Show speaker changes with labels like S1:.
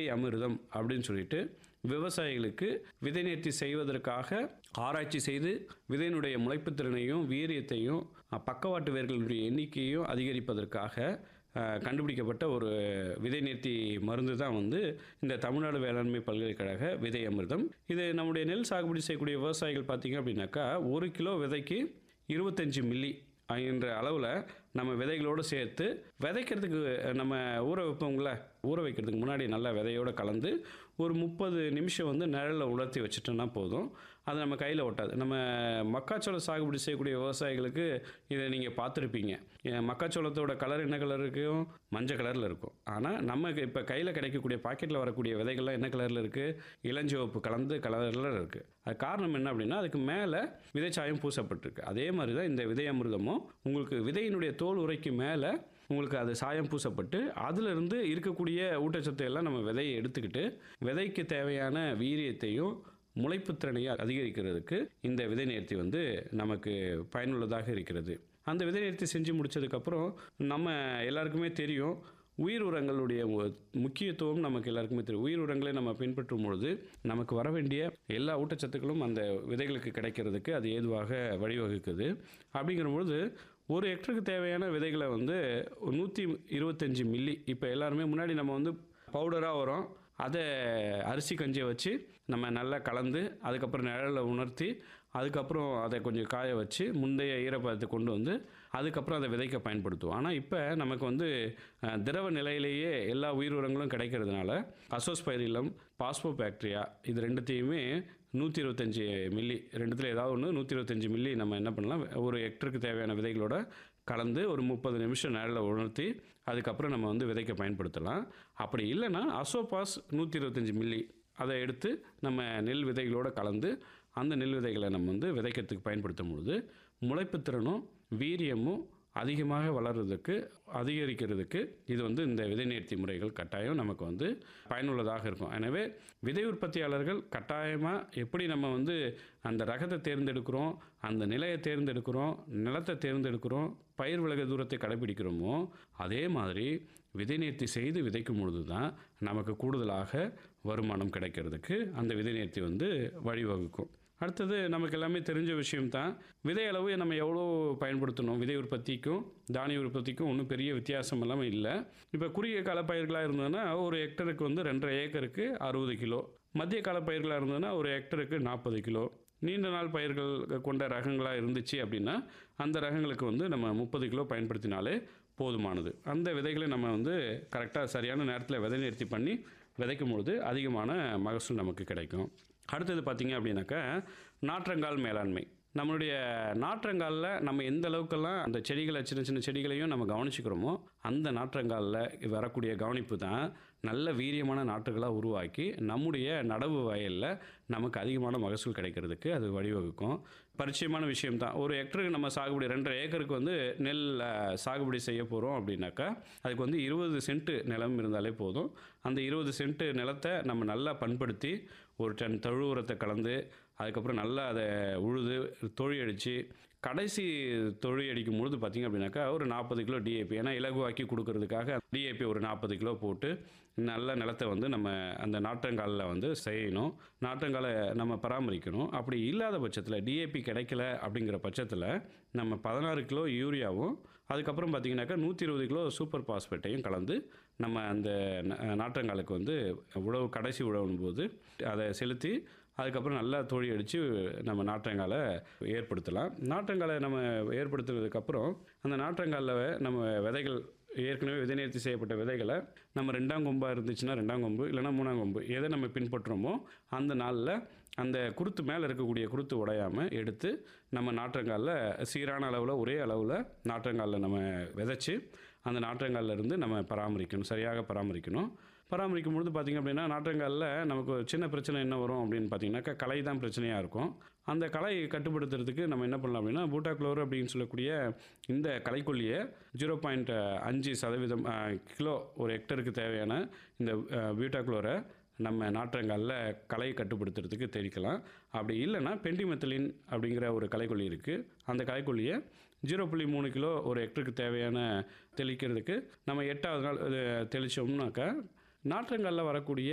S1: அமிர்தம் அப்படின்னு சொல்லிட்டு விவசாயிகளுக்கு விதை நேர்த்தி செய்வதற்காக ஆராய்ச்சி செய்து விதையினுடைய முளைப்புத் திறனையும் வீரியத்தையும் அஹ், பக்கவாட்டு வேர்களுடைய எண்ணிக்கையும் அதிகரிப்பதற்காக அஹ், கண்டுபிடிக்கப்பட்ட ஒரு விதை நேர்த்தி மருந்து தான் வந்து இந்த தமிழ்நாடு வேளாண்மை பல்கலைக்கழக விதை அமிர்தம் இது நம்முடைய நெல் சாகுபடி செய்யக்கூடிய விவசாயிகள் பார்த்தீங்க அப்படின்னாக்கா ஒரு கிலோ விதைக்கு இருபத்தஞ்சி மில்லி என்ற அளவில் நம்ம விதைகளோடு சேர்த்து விதைக்கிறதுக்கு நம்ம ஊற வைப்போங்கள ஊற வைக்கிறதுக்கு முன்னாடி நல்லா விதையோடு கலந்து ஒரு முப்பது நிமிஷம் வந்து நிழலில் உலர்த்தி வச்சுட்டோம்னா போதும் அது நம்ம கையில் ஒட்டாது நம்ம மக்காச்சோளம் சாகுபடி செய்யக்கூடிய விவசாயிகளுக்கு இதை நீங்கள் பார்த்துருப்பீங்க ஏன் மக்காச்சோளத்தோட கலர் என்ன கலர் இருக்கும் மஞ்சள் கலரில் இருக்கும் ஆனால் நமக்கு இப்போ கையில் கிடைக்கக்கூடிய பாக்கெட்டில் வரக்கூடிய விதைகள்லாம் என்ன கலரில் இருக்குது இளஞ்சிவப்பு கலந்து கலரில் இருக்குது அது காரணம் என்ன அப்படின்னா அதுக்கு மேலே விதைச்சாயம் பூசப்பட்டிருக்கு அதே மாதிரி தான் இந்த விதை அமிர்தமும் உங்களுக்கு விதையினுடைய தோல் உரைக்கு மேலே உங்களுக்கு அது சாயம் பூசப்பட்டு அதிலிருந்து இருக்கக்கூடிய ஊட்டச்சத்தை எல்லாம் நம்ம விதையை எடுத்துக்கிட்டு விதைக்கு தேவையான வீரியத்தையும் முளைப்புத் திறனையும் அதிகரிக்கிறதுக்கு இந்த விதை நேர்த்தி வந்து நமக்கு பயனுள்ளதாக இருக்கிறது அந்த விதை நேர்த்தி செஞ்சு முடிச்சதுக்கப்புறம் நம்ம எல்லாருக்குமே தெரியும் உயிர் உரங்களுடைய மு- முக்கியத்துவம் நமக்கு எல்லாருக்குமே தெரியும் உயிர் உரங்களை நம்ம பின்பற்றும் பொழுது நமக்கு வர வேண்டிய எல்லா ஊட்டச்சத்துக்களும் அந்த விதைகளுக்கு கிடைக்கிறதுக்கு அது ஏதுவாக வழிவகுக்குது அப்படிங்கிற பொழுது ஒரு ஹெக்டருக்கு தேவையான விதைகளை வந்து நூற்றி இருபத்தஞ்சி மில்லி இப்போ எல்லாருமே முன்னாடி நம்ம வந்து பவுடராக வரும் அதை அரிசி கஞ்சியை வச்சு நம்ம நல்லா கலந்து அதுக்கப்புறம் நிழலில் உணர்த்தி அதுக்கப்புறம் அதை கொஞ்சம் காய வச்சு முந்தைய ஈரப்பதத்தை கொண்டு வந்து அதுக்கப்புறம் அதை விதைக்க பயன்படுத்துவோம் ஆனால் இப்போ நமக்கு வந்து அஹ், திரவ நிலையிலேயே எல்லா உயிர் உரங்களும் கிடைக்கிறதுனால அசோஸ்பைரிலம் பாஸ்போ பாக்டீரியா இது ரெண்டுத்தையுமே நூற்றி இருபத்தஞ்சி மில்லி ரெண்டுத்தில் ஏதாவது ஒன்று நூற்றி இருபத்தஞ்சி மில்லி நம்ம என்ன பண்ணலாம் ஒரு ஹெக்டருக்கு தேவையான விதைகளோட கலந்து ஒரு முப்பது நிமிஷம் நேரில் உணர்த்தி அதுக்கப்புறம் நம்ம வந்து விதைக்க பயன்படுத்தலாம் அப்படி இல்லைன்னா அசோபாஸ் நூற்றி இருபத்தஞ்சி மில்லி அதை எடுத்து நம்ம நெல் விதைகளோட கலந்து அந்த நெல் விதைகளை நம்ம வந்து விதைக்கிறதுக்கு பயன்படுத்தும் பொழுது முளைப்புத் திறனும் வீரியமும் அதிகமாக வளர்றதுக்கு அதிகரிக்கிறதுக்கு இது வந்து இந்த விதை நேர்த்தி முறைகள் கட்டாயம் நமக்கு வந்து பயனுள்ளதாக இருக்கும் எனவே விதை உற்பத்தியாளர்கள் கட்டாயமாக எப்படி நம்ம வந்து அந்த ரகத்தை தேர்ந்தெடுக்கிறோம் அந்த நிலையை தேர்ந்தெடுக்கிறோம் நிலத்தை தேர்ந்தெடுக்கிறோம் பயிர் விலக தூரத்தை கடைபிடிக்கிறோமோ அதே மாதிரி விதை நேர்த்தி செய்து விதைக்கும் பொழுது தான் நமக்கு கூடுதலாக வருமானம் கிடைக்கிறதுக்கு அந்த விதை நேர்த்தி வந்து வழிவகுக்கும் அடுத்தது நமக்கு எல்லாமே தெரிஞ்ச விஷயம்தான் விதை அளவு நம்ம எவ்வளோ பயன்படுத்தணும் விதை உற்பத்திக்கும் தானிய உற்பத்திக்கும் ஒன்றும் பெரிய வித்தியாசம் எல்லாமே இல்லை இப்போ குறுகிய கால பயிர்களாக இருந்ததுன்னா ஒரு ஹெக்டருக்கு வந்து ரெண்டரை ஏக்கருக்கு அறுபது கிலோ மத்திய கால பயிர்களாக இருந்ததுன்னா ஒரு ஹெக்டருக்கு நாற்பது கிலோ நீண்ட நாள் பயிர்கள் கொண்ட ரகங்களாக இருந்துச்சு அப்படின்னா அந்த ரகங்களுக்கு வந்து நம்ம முப்பது கிலோ பயன்படுத்தினாலே போதுமானது அந்த விதைகளை நம்ம வந்து கரெக்டாக சரியான நேரத்தில் விதை நிறுத்தி பண்ணி விதைக்கும் பொழுது அதிகமான மகசூல் நமக்கு கிடைக்கும் அடுத்தது பார்த்திங்க அப்படின்னாக்கா நாற்றங்கால் மேலாண்மை நம்மளுடைய நாற்றங்காலில் நம்ம எந்த அளவுக்கெல்லாம் அந்த செடிகளை சின்ன சின்ன செடிகளையும் நம்ம கவனிச்சுக்கிறோமோ அந்த நாற்றங்காலில் வரக்கூடிய கவனிப்பு தான் நல்ல வீரியமான நாற்றுகளாக உருவாக்கி நம்முடைய நடவு வயலில் நமக்கு அதிகமான மகசூல் கிடைக்கிறதுக்கு அது வழிவகுக்கும் பரிச்சயமான விஷயம் தான் ஒரு ஹெக்டருக்கு நம்ம சாகுபடி ரெண்டரை ஏக்கருக்கு வந்து நெல் அஹ், சாகுபடி செய்ய போகிறோம் அப்படின்னாக்கா அதுக்கு வந்து இருபது சென்ட்டு நிலம் இருந்தாலே போதும் அந்த இருபது சென்ட்டு நிலத்தை நம்ம நல்லா பண்படுத்தி ஒரு டன் தழு உரத்தை கலந்து அதுக்கப்புறம் நல்லா அதை உழுது தொழி அடித்து கடைசி தொழி அடிக்கும் பொழுது பார்த்திங்க அப்படின்னாக்கா ஒரு நாற்பது கிலோ டிஏபி ஏன்னா இலகுவாக்கி கொடுக்கறதுக்காக டிஏபி ஒரு நாற்பது கிலோ போட்டு நல்ல நிலத்தை வந்து நம்ம அந்த நாற்றங்காலில் வந்து செய்யணும் நாற்றங்காலை நம்ம பராமரிக்கணும் அப்படி இல்லாத பட்சத்தில் டிஏபி கிடைக்கல அப்படிங்கிற பட்சத்தில் நம்ம பதினாறு கிலோ யூரியாவும் அதுக்கப்புறம் பார்த்திங்கனாக்கா நூற்றி இருபது கிலோ சூப்பர் பாஸ்பேட்டையும் கலந்து நம்ம அந்த ந- நாற்றங்காலுக்கு வந்து உழவு கடைசி உழவும் போது அதை செலுத்தி அதுக்கப்புறம் நல்லா தோழி அடித்து நம்ம நாற்றங்காலை ஏற்படுத்தலாம் நாற்றங்காலை நம்ம ஏற்படுத்துனதுக்கப்புறம் அந்த நாற்றங்காலில் நம்ம விதைகள் ஏற்கனவே விதை நேர்த்தி செய்யப்பட்ட விதைகளை நம்ம ரெண்டாம் கொம்பாக இருந்துச்சுன்னா ரெண்டாம் கொம்பு இல்லைன்னா மூணாம் கொம்பு எதை நம்ம பின்பற்றுறோமோ அந்த நாளில் அந்த குருத்து மேலே இருக்கக்கூடிய குருத்து உடையாமல் எடுத்து நம்ம நாற்றங்காலில் சீரான அளவில் ஒரே அளவில் நாற்றங்காலில் நம்ம விதைச்சி அந்த நாற்றங்கால்ல இருந்து நம்ம பராமரிக்கணும் சரியாக பராமரிக்கணும் பராமரிக்கும் பொழுது பார்த்திங்க அப்படின்னா நாற்றங்காலில் நமக்கு ஒரு சின்ன பிரச்சனை என்ன வரும் அப்படின்னு பார்த்தீங்கன்னாக்கா களை தான் பிரச்சனையாக இருக்கும் அந்த களை கட்டுப்படுத்துறதுக்கு நம்ம என்ன பண்ணலாம் அப்படின்னா பூட்டாக்ளோர் அப்படின்னு சொல்லக்கூடிய இந்த களைக்கொல்லியை ஜீரோ பாயிண்ட் அஞ்சு சதவீதம் அஹ், கிலோ ஒரு ஹெக்டருக்கு தேவையான இந்த பியூட்டாக்ளோரை நம்ம நாற்றங்காலில் களை கட்டுப்படுத்துறதுக்கு தெளிக்கலாம் அப்படி இல்லைன்னா பென்டிமெத்தலின் அப்படிங்கிற ஒரு களைக்கொல்லி இருக்குது அந்த களைக்கொல்லியை ஜீரோ புள்ளி மூணு கிலோ ஒரு ஹெக்டருக்கு தேவையான தெளிக்கிறதுக்கு நம்ம எட்டாவது நாள் அது தெளித்தோம்னாக்கா நாற்றங்காலில் வரக்கூடிய